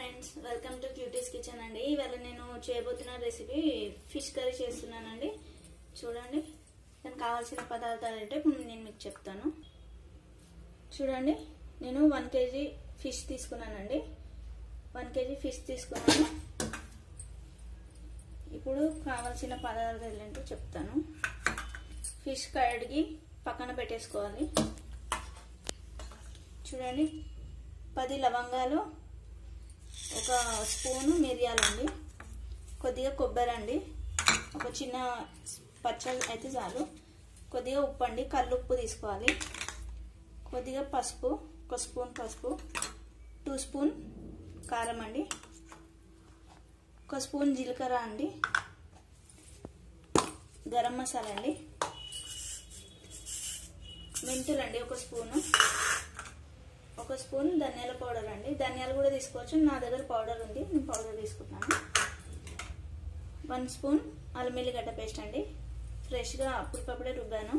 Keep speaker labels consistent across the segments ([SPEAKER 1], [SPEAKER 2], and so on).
[SPEAKER 1] friends welcome to Cuties kitchen అండి ఇవాళ నేను చేయబోతున్న రెసిపీ ఫిష్ కర్రీ చేస్తున్నానండి చూడండి దానికి కావాల్సిన పదార్థాలు అంటే ఇప్పుడు నేను మీకు చెప్తాను చూడండి నేను వన్ కేజీ ఫిష్ తీసుకున్నానండి వన్ కేజీ ఫిష్ తీసుకున్నాను ఇప్పుడు కావాల్సిన పదార్థాలు ఏంటో చెప్తాను ఫిష్ కడిగి పక్కన పెట్టేసుకోవాలి చూడండి పది లవంగాలు ఒక స్పూను మిరియాలండి కొద్దిగా కొబ్బరి అండి ఒక చిన్న పచ్చడి అయితే చాలు కొద్దిగా ఉప్పు అండి కళ్ళు ఉప్పు తీసుకోవాలి కొద్దిగా పసుపు ఒక స్పూన్ పసుపు టూ స్పూన్ కారం అండి ఒక స్పూన్ జీలకర్ర అండి గరం మసాలా అండి మెంతులు అండి ఒక స్పూను ఒక స్పూన్ ధనియాల పౌడర్ అండి ధనియాలు కూడా తీసుకోవచ్చు నా దగ్గర పౌడర్ ఉంది నేను పౌడర్ తీసుకుంటున్నాను వన్ స్పూన్ అల్లం ఎల్లిగడ్డ పేస్ట్ అండి ఫ్రెష్గా అప్పటికప్పుడే రుబ్బాను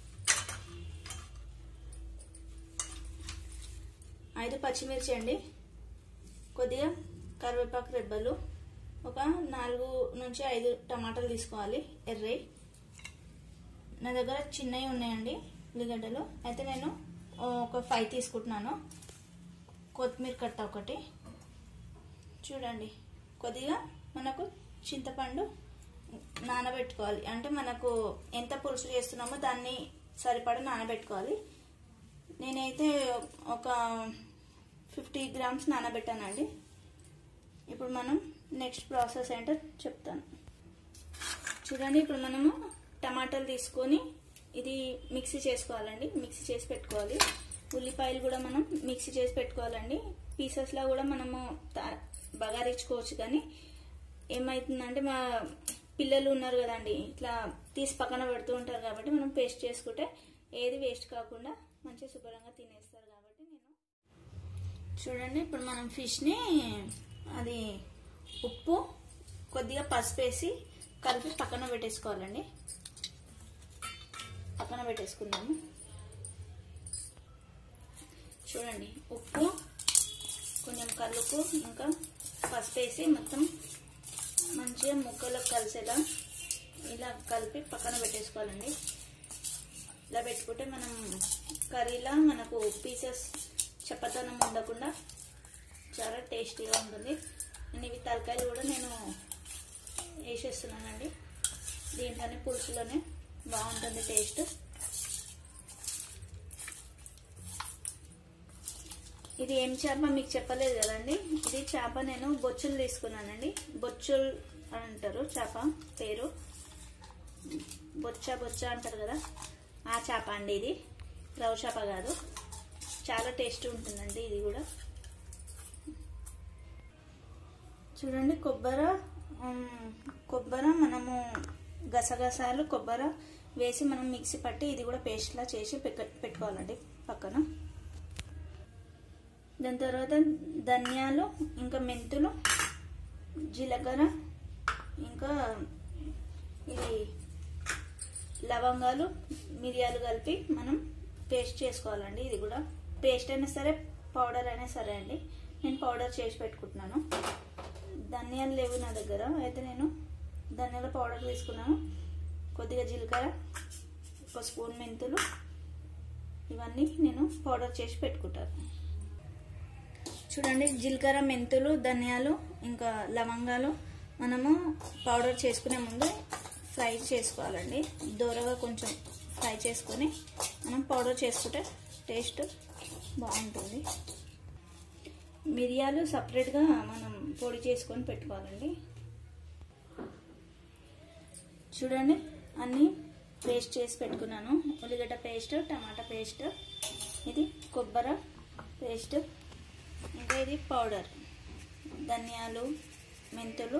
[SPEAKER 1] ఐదు పచ్చిమిర్చి అండి కొద్దిగా కరివేపాకు రెబ్బలు ఒక నాలుగు నుంచి ఐదు టమాటాలు తీసుకోవాలి ఎర్రయి నా దగ్గర చిన్నవి ఉన్నాయండి ఉల్లిగడ్డలు అయితే నేను ఒక ఫైవ్ తీసుకుంటున్నాను కొత్తిమీర కట్ట ఒకటి చూడండి కొద్దిగా మనకు చింతపండు నానబెట్టుకోవాలి అంటే మనకు ఎంత పులుసు చేస్తున్నామో దాన్ని సరిపడా నానబెట్టుకోవాలి నేనైతే ఒక ఫిఫ్టీ గ్రామ్స్ నానబెట్టానండి ఇప్పుడు మనం నెక్స్ట్ ప్రాసెస్ ఏంటో చెప్తాను చూడండి ఇప్పుడు మనము టమాటాలు తీసుకొని ఇది మిక్సీ చేసుకోవాలండి మిక్సీ చేసి పెట్టుకోవాలి ఉల్లిపాయలు కూడా మనం మిక్సీ చేసి పెట్టుకోవాలండి పీసెస్లో కూడా మనము బగారించుకోవచ్చు కానీ ఏమవుతుందంటే మా పిల్లలు ఉన్నారు కదండి ఇట్లా తీసి పక్కన పెడుతూ ఉంటారు కాబట్టి మనం పేస్ట్ చేసుకుంటే ఏది వేస్ట్ కాకుండా మంచిగా శుభ్రంగా తినేస్తారు కాబట్టి నేను చూడండి ఇప్పుడు మనం ఫిష్ని అది ఉప్పు కొద్దిగా పసుపు వేసి కలిపి పక్కన పెట్టేసుకోవాలండి పక్కన పెట్టేసుకుందాము చూడండి ఉప్పు కొంచెం కలుపు ఇంకా పసుపు వేసి మొత్తం మంచిగా ముక్కలకు కలిసేలా ఇలా కలిపి పక్కన పెట్టేసుకోవాలండి ఇలా పెట్టుకుంటే మనం కర్రీలా మనకు పీసెస్ చప్పతనం ఉండకుండా చాలా టేస్టీగా ఉంటుంది అండ్ ఇవి తలకాయలు కూడా నేను వేసేస్తున్నానండి దీంట్లోనే పులుసులోనే బాగుంటుంది టేస్ట్ ఇది ఏం చేప మీకు చెప్పలేదు కదండి ఇది చేప నేను బొచ్చులు తీసుకున్నానండి బొచ్చులు అంటారు చేప పేరు బొచ్చ బొచ్చ అంటారు కదా ఆ చేప అండి ఇది రవ చేప కాదు చాలా టేస్ట్ ఉంటుందండి ఇది కూడా చూడండి కొబ్బరి కొబ్బరి మనము గసగసాలు కొబ్బరి వేసి మనం మిక్సీ పట్టి ఇది కూడా పేస్ట్లా చేసి పెట్టుకోవాలండి పక్కన దాని తర్వాత ధనియాలు ఇంకా మెంతులు జీలకర్ర ఇంకా ఇది లవంగాలు మిరియాలు కలిపి మనం పేస్ట్ చేసుకోవాలండి ఇది కూడా పేస్ట్ అయినా సరే పౌడర్ అయినా సరే అండి నేను పౌడర్ చేసి పెట్టుకుంటున్నాను ధనియాలు లేవు నా దగ్గర అయితే నేను ధనియాల పౌడర్ తీసుకున్నాను కొద్దిగా జీలకర్ర ఒక స్పూన్ మెంతులు ఇవన్నీ నేను పౌడర్ చేసి పెట్టుకుంటాను చూడండి జీలకర్ర మెంతులు ధనియాలు ఇంకా లవంగాలు మనము పౌడర్ చేసుకునే ముందు ఫ్రై చేసుకోవాలండి దూరగా కొంచెం ఫ్రై చేసుకొని మనం పౌడర్ చేసుకుంటే టేస్ట్ బాగుంటుంది మిరియాలు సపరేట్గా మనం పొడి చేసుకొని పెట్టుకోవాలండి చూడండి అన్నీ పేస్ట్ చేసి పెట్టుకున్నాను ఉల్లిగడ్డ పేస్ట్ టమాటా పేస్ట్ ఇది కొబ్బరి పేస్ట్ ఇంకా ఇది పౌడర్ ధనియాలు మెంతులు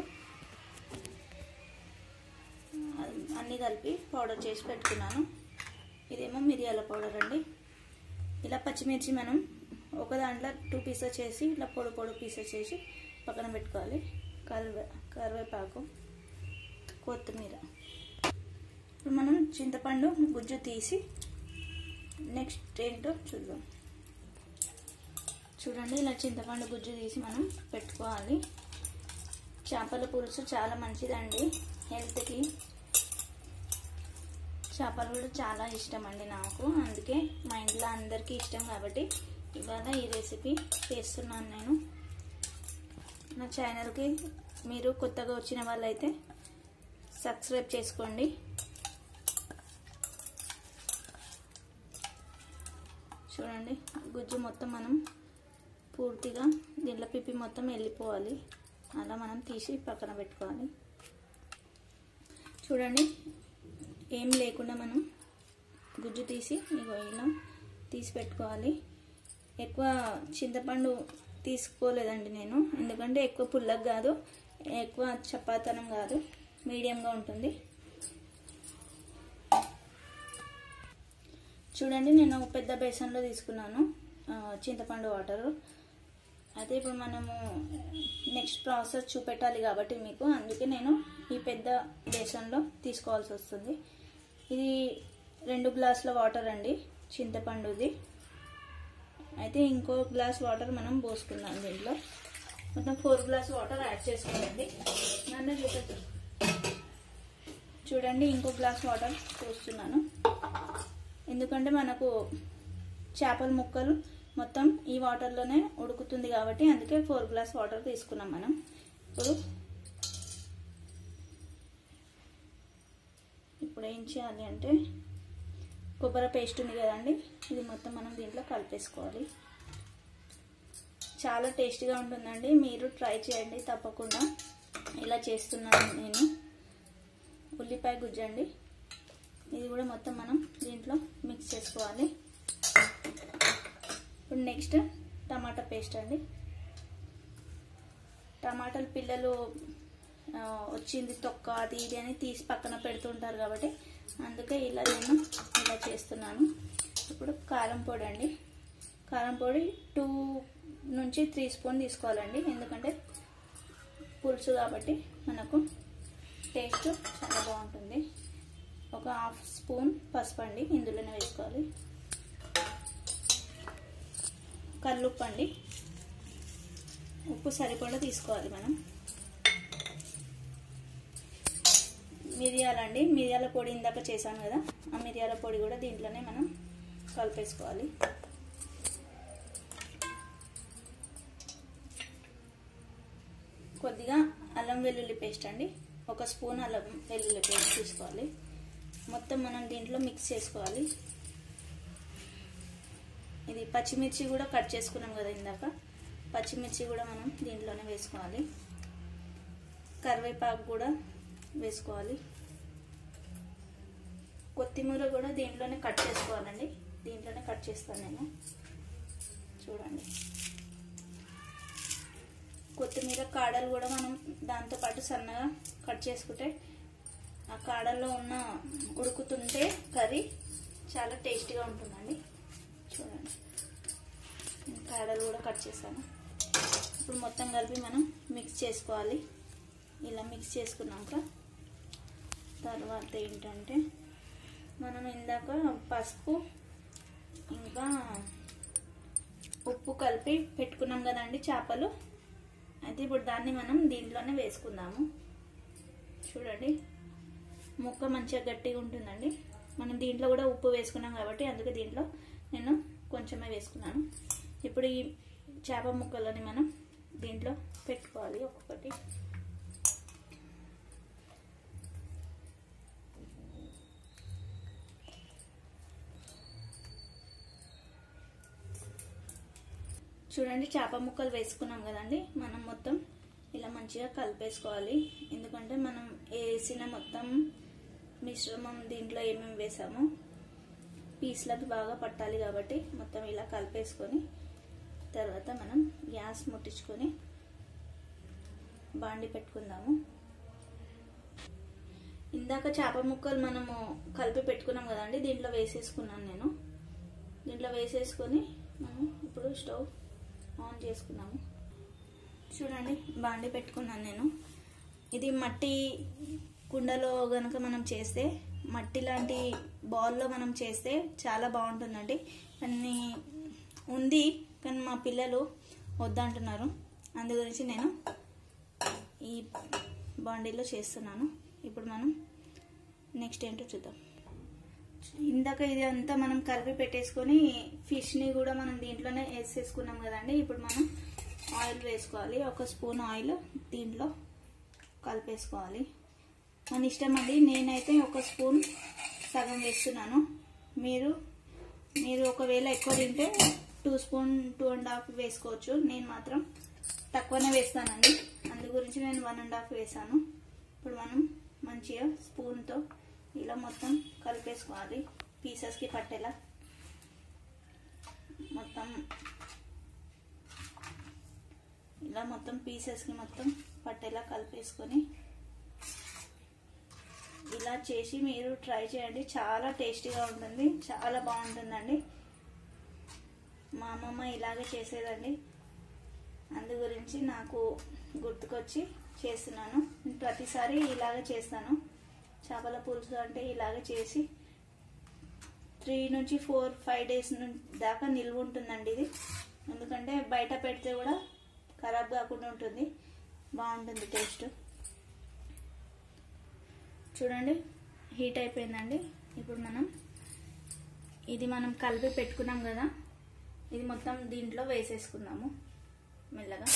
[SPEAKER 1] అన్నీ కలిపి పౌడర్ చేసి పెట్టుకున్నాను ఇదేమో మిరియాల పౌడర్ అండి ఇలా పచ్చిమిర్చి మనం ఒక దాంట్లో టూ పీసెస్ చేసి ఇట్లా పొడి పొడి పీసెస్ చేసి పక్కన పెట్టుకోవాలి కరివే కరివేపాకు కొత్తిమీర ఇప్పుడు మనం చింతపండు గుజ్జు తీసి నెక్స్ట్ ఏంటో చూద్దాం చూడండి ఇలా చింతపండు గుజ్జు తీసి మనం పెట్టుకోవాలి చేపల పులుసు చాలా మంచిదండి హెల్త్కి చేపలు కూడా చాలా ఇష్టం అండి నాకు అందుకే మా ఇంట్లో అందరికీ ఇష్టం కాబట్టి ఇవాళ ఈ రెసిపీ చేస్తున్నాను నేను నా ఛానల్కి మీరు కొత్తగా వచ్చిన వాళ్ళైతే సబ్స్క్రైబ్ చేసుకోండి చూడండి గుజ్జు మొత్తం మనం పూర్తిగా దీంట్లో పిప్పి మొత్తం వెళ్ళిపోవాలి అలా మనం తీసి పక్కన పెట్టుకోవాలి చూడండి ఏం లేకుండా మనం గుజ్జు తీసి ఇగో ఇలా తీసి పెట్టుకోవాలి ఎక్కువ చింతపండు తీసుకోలేదండి నేను ఎందుకంటే ఎక్కువ పుల్లగా కాదు ఎక్కువ చపాతనం కాదు మీడియంగా ఉంటుంది చూడండి నేను ఒక పెద్ద బేసన్లో తీసుకున్నాను చింతపండు వాటరు అయితే ఇప్పుడు మనము నెక్స్ట్ ప్రాసెస్ చూపెట్టాలి కాబట్టి మీకు అందుకే నేను ఈ పెద్ద బేసన్లో తీసుకోవాల్సి వస్తుంది ఇది రెండు గ్లాసుల వాటర్ అండి చింతపండుది అయితే ఇంకో గ్లాస్ వాటర్ మనం పోసుకుందాం దీంట్లో మొత్తం ఫోర్ గ్లాస్ వాటర్ యాడ్ చేసుకోండి నన్ను చూపెట్టు చూడండి ఇంకో గ్లాస్ వాటర్ పోస్తున్నాను ఎందుకంటే మనకు చేపల ముక్కలు మొత్తం ఈ వాటర్లోనే ఉడుకుతుంది కాబట్టి అందుకే ఫోర్ గ్లాస్ వాటర్ తీసుకున్నాం మనం ఇప్పుడు ఇప్పుడు ఏం చేయాలి అంటే కొబ్బరి పేస్ట్ ఉంది కదండి ఇది మొత్తం మనం దీంట్లో కలిపేసుకోవాలి చాలా టేస్టీగా ఉంటుందండి మీరు ట్రై చేయండి తప్పకుండా ఇలా చేస్తున్నాను నేను ఉల్లిపాయ గుజ్జండి ఇది కూడా మొత్తం మనం దీంట్లో మిక్స్ చేసుకోవాలి ఇప్పుడు నెక్స్ట్ టమాటా పేస్ట్ అండి టమాటాలు పిల్లలు వచ్చింది తొక్క అది ఇది అని తీసి పక్కన పెడుతుంటారు కాబట్టి అందుకే ఇలా నేను ఇలా చేస్తున్నాను ఇప్పుడు కారం పొడి అండి కారం పొడి టూ నుంచి త్రీ స్పూన్ తీసుకోవాలండి ఎందుకంటే పులుసు కాబట్టి మనకు టేస్ట్ చాలా బాగుంటుంది ఒక హాఫ్ స్పూన్ పసుపు అండి ఇందులోనే వేసుకోవాలి కల్లుప్పు అండి ఉప్పు సరిపడా తీసుకోవాలి మనం మిరియాలండి మిరియాల పొడి ఇందాక చేశాను కదా ఆ మిరియాల పొడి కూడా దీంట్లోనే మనం కలిపేసుకోవాలి కొద్దిగా అల్లం వెల్లుల్లి పేస్ట్ అండి ఒక స్పూన్ అల్లం వెల్లుల్లి పేస్ట్ తీసుకోవాలి మొత్తం మనం దీంట్లో మిక్స్ చేసుకోవాలి ఇది పచ్చిమిర్చి కూడా కట్ చేసుకున్నాం కదా ఇందాక పచ్చిమిర్చి కూడా మనం దీంట్లోనే వేసుకోవాలి కరివేపాకు కూడా వేసుకోవాలి కొత్తిమీర కూడా దీంట్లోనే కట్ చేసుకోవాలండి దీంట్లోనే కట్ చేస్తాను నేను చూడండి కొత్తిమీర కాడలు కూడా మనం దాంతోపాటు సన్నగా కట్ చేసుకుంటే ఆ కాడల్లో ఉన్న ఉడుకుతుంటే కర్రీ చాలా టేస్టీగా ఉంటుందండి చూడండి కాడలు కూడా కట్ చేశాను ఇప్పుడు మొత్తం కలిపి మనం మిక్స్ చేసుకోవాలి ఇలా మిక్స్ చేసుకున్నాక తర్వాత ఏంటంటే మనం ఇందాక పసుపు ఇంకా ఉప్పు కలిపి పెట్టుకున్నాం కదండి చేపలు అయితే ఇప్పుడు దాన్ని మనం దీంట్లోనే వేసుకుందాము చూడండి ముక్క మంచిగా గట్టిగా ఉంటుందండి మనం దీంట్లో కూడా ఉప్పు వేసుకున్నాం కాబట్టి అందుకే దీంట్లో నేను కొంచెమే వేసుకున్నాను ఇప్పుడు ఈ చేప ముక్కలని మనం దీంట్లో పెట్టుకోవాలి ఒక్కొక్కటి చూడండి చేప ముక్కలు వేసుకున్నాం కదండి మనం మొత్తం ఇలా మంచిగా కలిపేసుకోవాలి ఎందుకంటే మనం వేసిన మొత్తం మిశ్రమం దీంట్లో ఏమేమి వేసామో పీస్లకి బాగా పట్టాలి కాబట్టి మొత్తం ఇలా కలిపేసుకొని తర్వాత మనం గ్యాస్ ముట్టించుకొని బాండి పెట్టుకుందాము ఇందాక చేప ముక్కలు మనము కలిపి పెట్టుకున్నాం కదండి దీంట్లో వేసేసుకున్నాను నేను దీంట్లో వేసేసుకొని మనం ఇప్పుడు స్టవ్ ఆన్ చేసుకున్నాము చూడండి బాండి పెట్టుకున్నాను నేను ఇది మట్టి కుండలో గనక మనం చేస్తే మట్టి లాంటి బౌల్లో మనం చేస్తే చాలా బాగుంటుందండి కానీ ఉంది కానీ మా పిల్లలు వద్దంటున్నారు అందు గురించి నేను ఈ బాండీలో చేస్తున్నాను ఇప్పుడు మనం నెక్స్ట్ ఏంటో చూద్దాం ఇందాక ఇది అంతా మనం కలిపి పెట్టేసుకొని ఫిష్ని కూడా మనం దీంట్లోనే వేసేసుకున్నాం కదండి ఇప్పుడు మనం ఆయిల్ వేసుకోవాలి ఒక స్పూన్ ఆయిల్ దీంట్లో కలిపేసుకోవాలి మన ఇష్టం అండి నేనైతే ఒక స్పూన్ సగం వేస్తున్నాను మీరు మీరు ఒకవేళ ఎక్కువ తింటే two spoon two and half వేసుకోవచ్చు నేను మాత్రం తక్కువనే వేస్తానండి అందు గురించి నేను వన్ అండ్ హాఫ్ వేసాను ఇప్పుడు మనం మంచిగా స్పూన్తో ఇలా మొత్తం కలిపేసుకోవాలి పీసెస్కి పట్టేలా మొత్తం ఇలా మొత్తం పీసెస్కి మొత్తం పట్టేలా కలిపేసుకొని ఇలా చేసి మీరు ట్రై చేయండి చాలా టేస్టీగా ఉంటుంది చాలా బాగుంటుందండి మా అమ్మమ్మ ఇలాగే చేసేదండి అందు గురించి నాకు గుర్తుకొచ్చి చేస్తున్నాను ప్రతిసారి ఇలాగే చేస్తాను చేపల పులుసు అంటే ఇలాగే చేసి త్రీ నుంచి ఫోర్ ఫైవ్ డేస్ దాకా నిల్వ ఉంటుందండి ఇది ఎందుకంటే బయట పెడితే కూడా ఖరాబ్ కాకుండా ఉంటుంది బాగుంటుంది టేస్ట్ చూడండి హీట్ అయిపోయిందండి ఇప్పుడు మనం ఇది మనం కలిపి పెట్టుకున్నాం కదా ఇది మొత్తం దీంట్లో వేసేసుకుందాము మెల్లగా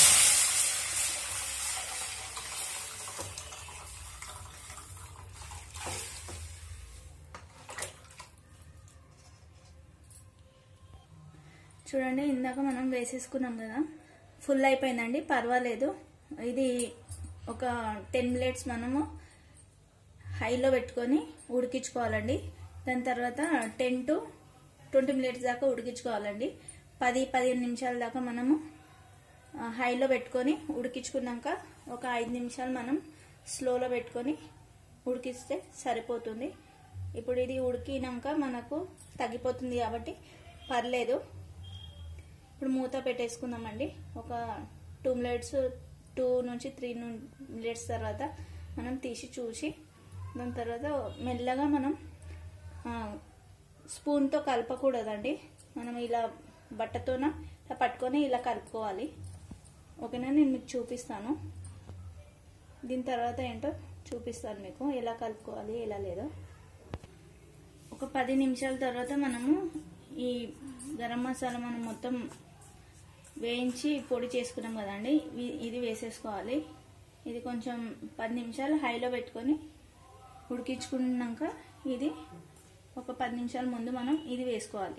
[SPEAKER 1] చూడండి ఇందాక మనం వేసేసుకున్నాం కదా ఫుల్ అయిపోయిందండి పర్వాలేదు ఇది ఒక టెన్ మినిట్స్ మనము హైలో పెట్టుకొని ఉడికించుకోవాలండి దాని తర్వాత టెన్ టు ట్వంటీ మినిట్స్ దాకా ఉడికించుకోవాలండి పది పదిహేను నిమిషాల దాకా మనము హైలో పెట్టుకొని ఉడికించుకున్నాక ఒక ఐదు నిమిషాలు మనం స్లోలో పెట్టుకొని ఉడికిస్తే సరిపోతుంది ఇప్పుడు ఇది ఉడికినాక మనకు తగ్గిపోతుంది కాబట్టి పర్లేదు ఇప్పుడు మూత పెట్టేసుకుందామండి ఒక టూ మినిట్స్ టూ నుంచి త్రీ మినిట్స్ తర్వాత మనం తీసి చూసి దాని తర్వాత మెల్లగా మనం స్పూన్తో కలపకూడదండి మనం ఇలా బట్టతోన ఇలా పట్టుకొని ఇలా కలుపుకోవాలి ఓకేనా నేను మీకు చూపిస్తాను దీని తర్వాత ఏంటో చూపిస్తాను మీకు ఎలా కలుపుకోవాలి ఎలా లేదో ఒక పది నిమిషాల తర్వాత మనము ఈ గరం మసాలా మనం మొత్తం వేయించి పొడి చేసుకున్నాం కదండి ఇది వేసేసుకోవాలి ఇది కొంచెం పది నిమిషాలు హైలో పెట్టుకొని ఉడికించుకున్నాక ఇది ఒక పది నిమిషాల ముందు మనం ఇది వేసుకోవాలి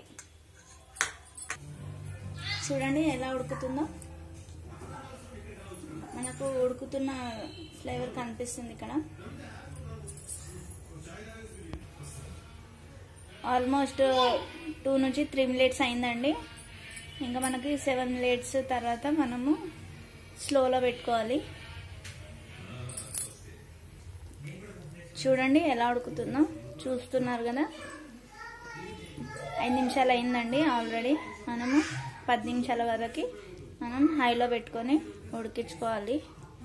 [SPEAKER 1] చూడండి ఎలా ఉడుకుతుందో మనకు ఉడుకుతున్న ఫ్లేవర్ కనిపిస్తుంది ఇక్కడ ఆల్మోస్ట్ టూ నుంచి త్రీ మినిట్స్ అయిందండి ఇంకా మనకి సెవెన్ మినిట్స్ తర్వాత మనము స్లోలో పెట్టుకోవాలి చూడండి ఎలా ఉడుకుతుందో చూస్తున్నారు కదా ఐదు నిమిషాలు అయిందండి ఆల్రెడీ మనము పది నిమిషాల వరకు మనం హైలో పెట్టుకొని ఉడికించుకోవాలి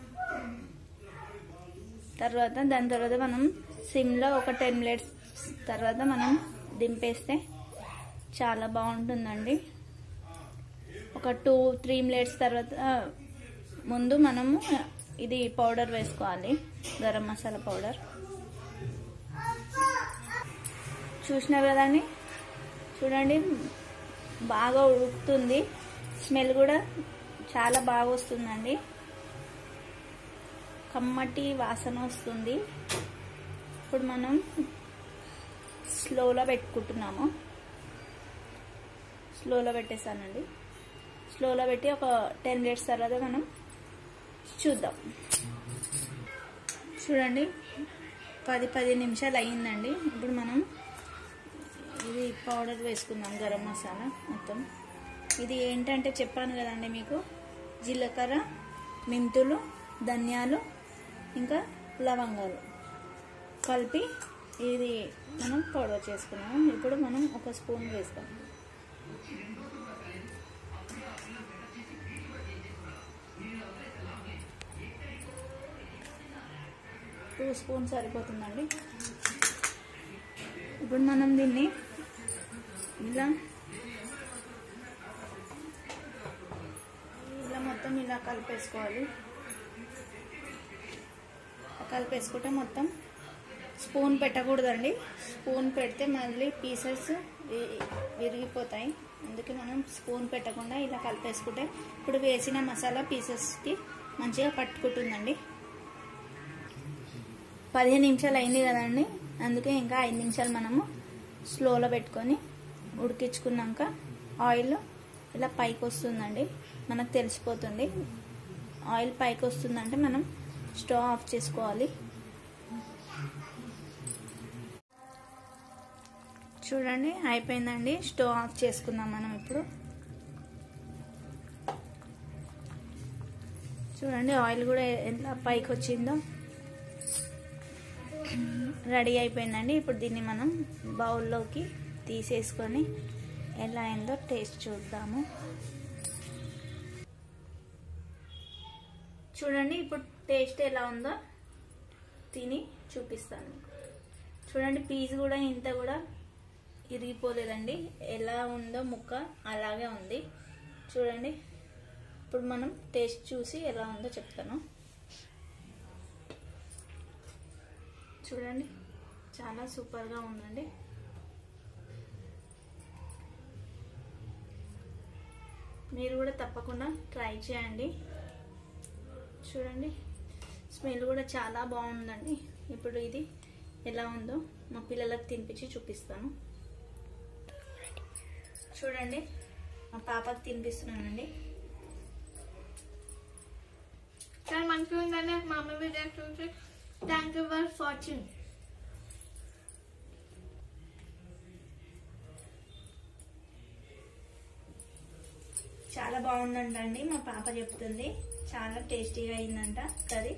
[SPEAKER 1] తర్వాత దాని తర్వాత మనం సిమ్లో ఒక టెన్ మినిట్స్ తర్వాత మనం దింపేస్తే చాలా బాగుంటుందండి ఒక టూ త్రీ మినిట్స్ తర్వాత ముందు మనము ఇది పౌడర్ వేసుకోవాలి గరం మసాలా పౌడర్ చూసినారు కదండి చూడండి బాగా ఉడుకుతుంది స్మెల్ కూడా చాలా బాగా వస్తుందండి కమ్మటి వాసన వస్తుంది ఇప్పుడు మనం స్లోలో పెట్టుకుంటున్నాము స్లోలో పెట్టేసానండి స్లోలో పెట్టి ఒక టెన్ మినిట్స్ తర్వాత మనం చూద్దాం చూడండి పది పది నిమిషాలు అయ్యిందండి ఇప్పుడు మనం ఇది పౌడర్ వేసుకుందాం గరం మసాలా మొత్తం ఇది ఏంటంటే చెప్పాను కదండి మీకు జీలకర్ర మెంతులు ధనియాలు ఇంకా లవంగాలు కలిపి ఇది మనం పౌడర్ చేసుకున్నాము ఇప్పుడు మనం ఒక స్పూన్ వేస్తాం టూ స్పూన్ సరిపోతుందండి ఇప్పుడు మనం దీన్ని ఇలా మొత్తం ఇలా కలిపేసుకోవాలి కలిపేసుకుంటే మొత్తం స్పూన్ పెట్టకూడదండి స్పూన్ పెడితే మళ్ళీ పీసెస్ విరిగిపోతాయి అందుకే మనం స్పూన్ పెట్టకుండా ఇలా కలిపేసుకుంటే ఇప్పుడు వేసిన మసాలా పీసెస్కి మంచిగా పట్టుకుంటుందండి పదిహేను నిమిషాలు అయింది కదండి అందుకే ఇంకా ఐదు నిమిషాలు మనము స్లోలో పెట్టుకొని ఉడికించుకున్నాక ఆయిల్ ఇలా పైకి వస్తుందండి మనకు తెలిసిపోతుంది ఆయిల్ పైకి వస్తుందంటే మనం స్టవ్ ఆఫ్ చేసుకోవాలి చూడండి అయిపోయిందండి స్టవ్ ఆఫ్ చేసుకుందాం మనం ఇప్పుడు చూడండి ఆయిల్ కూడా ఎంత పైకి వచ్చిందో రెడీ అయిపోయిందండి ఇప్పుడు దీన్ని మనం బౌల్లోకి తీసేసుకొని ఎలా అయిందో టేస్ట్ చూద్దాము చూడండి ఇప్పుడు టేస్ట్ ఎలా ఉందో తిని చూపిస్తాను చూడండి పీస్ కూడా ఇంత కూడా ఇరిగిపోలేదండి ఎలా ఉందో ముక్క అలాగే ఉంది చూడండి ఇప్పుడు మనం టేస్ట్ చూసి ఎలా ఉందో చెప్తాను చూడండి చాలా సూపర్గా ఉందండి మీరు కూడా తప్పకుండా ట్రై చేయండి చూడండి స్మెల్ కూడా చాలా బాగుందండి ఇప్పుడు ఇది ఎలా ఉందో మా పిల్లలకు తినిపించి చూపిస్తాను చూడండి మా పాపకి తినిపిస్తున్నానండి
[SPEAKER 2] చాలా మంచిగా ఉందని మా మమ్మీ వీడియో చూసి థ్యాంక్ యూ ఫర్ వాచింగ్
[SPEAKER 1] చాలా బాగుందంటండి మా పాప చెప్తుంది చాలా టేస్టీగా అయిందంట కర్రీ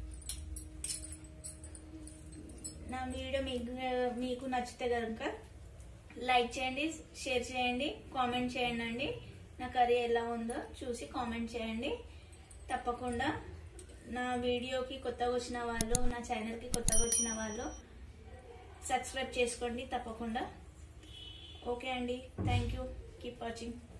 [SPEAKER 1] నా వీడియో మీకు మీకు నచ్చితే కనుక లైక్ చేయండి షేర్ చేయండి కామెంట్ చేయండి అండి నా కర్రీ ఎలా ఉందో చూసి కామెంట్ చేయండి తప్పకుండా నా వీడియోకి కొత్తగా వచ్చిన వాళ్ళు నా ఛానల్కి కొత్తగా వచ్చిన వాళ్ళు సబ్స్క్రైబ్ చేసుకోండి తప్పకుండా ఓకే అండి థ్యాంక్ యూ కీప్ వాచింగ్